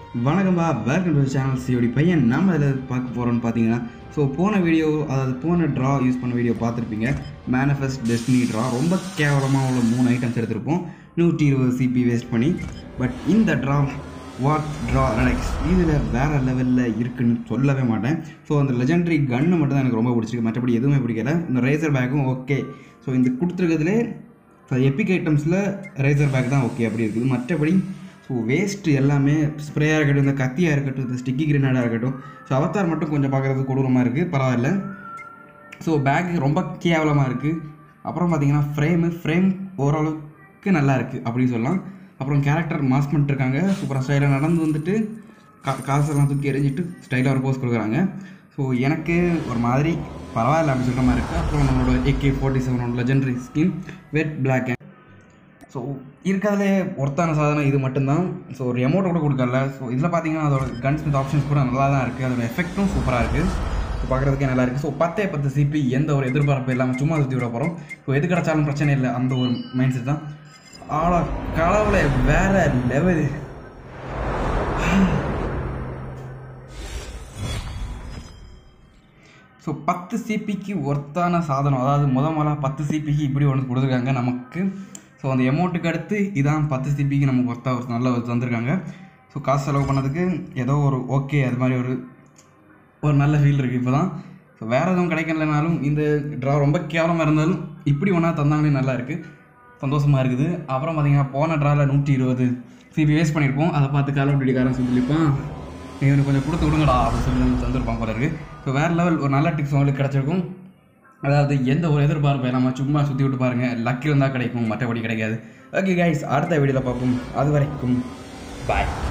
வணக்கம்பா welcome to channel சியோடி பையன் நம்ம அதில் பார்க்க போகிறோம்னு பார்த்தீங்கன்னா ஸோ போன வீடியோ அதாவது போன ட்ரா யூஸ் பண்ண வீடியோ பார்த்துருப்பீங்க மேனிஃபெஸ்ட் டெஸ்டினி ட்ரா ரொம்ப கேவலமாக உள்ள மூணு ஐட்டம்ஸ் எடுத்திருப்போம் நூற்றி இருபது சிபி வேஸ்ட் பண்ணி பட் இந்த ட்ரா வாட் ட்ரா ரிலாக்ஸ் இதில் வேறு லெவலில் இருக்குன்னு சொல்லவே மாட்டேன் ஸோ அந்த லெஜெண்டரி கன்று மட்டும் தான் எனக்கு ரொம்ப பிடிச்சிருக்கு மற்றபடி எதுவுமே பிடிக்கல இந்த ரேசர் பேக்கும் ஓகே ஸோ இந்த கொடுத்துருக்கிறதுலே ஸோ எப்பிக் ஐட்டம்ஸில் ரேசர் பேக் தான் ஓகே அப்படி இருக்குது மற்றபடி ஸோ வேஸ்ட்டு எல்லாமே ஸ்ப்ரேயாக இருக்கட்டும் இந்த கத்தியாக இருக்கட்டும் இந்த ஸ்டிக்கி கிரினேடாக இருக்கட்டும் ஸோ அவத்தார் மட்டும் கொஞ்சம் பார்க்குறது கொடூரமாக இருக்குது பரவாயில்ல ஸோ பேக் ரொம்ப கேவலமாக இருக்குது அப்புறம் பார்த்தீங்கன்னா ஃப்ரேமு ஃப்ரேம் ஓரளவுக்கு நல்லா இருக்குது அப்படின்னு சொல்லலாம் அப்புறம் கேரக்டர் மாஸ் பண்ணிட்டுருக்காங்க சூப்பராக ஸ்டைலாக நடந்து வந்துட்டு கா காசெல்லாம் தூக்கி எறிஞ்சிட்டு ஸ்டைலாக ஒரு போஸ் கொடுக்குறாங்க ஸோ எனக்கு ஒரு மாதிரி பரவாயில்ல அப்படின்னு சொல்கிற மாதிரி இருக்குது அப்புறம் நம்மளோட ஏகே ஃபார்ட்டி செவனோட legendary skin wet black so இருக்கிறதுலே ஒர்த்தான சாதனம் இது மட்டும்தான் ஸோ ஒரு எமௌண்ட் கூட கொடுக்கல ஸோ இதில் பார்த்தீங்கன்னா அதோட கன்ஸ் வித் ஆப்ஷன்ஸ் கூட நல்லா தான் இருக்குது அதோட எஃபெக்ட்டும் சூப்பராக இருக்குது ஸோ பார்க்குறதுக்கே நல்லா இருக்குது ஸோ பத்தே பத்து சிபி எந்த ஒரு எதிர்பார்ப்பு இல்லாமல் சும்மா சுற்றி விட போகிறோம் ஸோ எது கிடச்சாலும் பிரச்சனை இல்லை அந்த ஒரு மைண்ட் செட் தான் ஆனால் கடவுளை வேற லெவல் ஸோ பத்து சிபிக்கு ஒர்த்தான சாதனம் அதாவது முத முதல்ல பத்து சிபிக்கு இப்படி ஒன்று கொடுத்துருக்காங்க நமக்கு ஸோ அந்த எமௌண்ட்டுக்கு அடுத்து இதான் பத்து சிபிக்கு நமக்கு ஒர்த்தா ஒரு நல்ல ஒரு தந்திருக்காங்க ஸோ காசு செலவு பண்ணதுக்கு ஏதோ ஒரு ஓகே அது மாதிரி ஒரு ஒரு நல்ல ஃபீல் இருக்குது இப்போ தான் ஸோ வேறு எதுவும் கிடைக்கலனாலும் இந்த ட்ரா ரொம்ப கேவலமாக இருந்தாலும் இப்படி ஒன்றா தந்தாங்களே நல்லா இருக்குது சந்தோஷமாக இருக்குது அப்புறம் பார்த்தீங்கன்னா போன ட்ராவில் நூற்றி இருபது சிபி வேஸ்ட் பண்ணியிருப்போம் அதை பார்த்து கால் காரன் சொல்லியிருப்பான் நீ இவனுக்கு கொஞ்சம் கொடுத்து விடுங்கடா அப்படின்னு சொல்லி வந்து தந்திருப்பான் போல இருக்குது ஸோ வேறு லெவல் ஒரு நல்ல டிப்ஸ் உங்களுக்கு கிடச்சிருக்கும் அதாவது எந்த ஒரு எதிர்பார்ப்பு நம்ம சும்மா சுற்றி விட்டு பாருங்கள் லக் இருந்தால் கிடைக்கும் மற்றபடி கிடைக்காது ஓகே கைஸ் அடுத்த வீடியோவில் பார்ப்போம் அது வரைக்கும் பாய்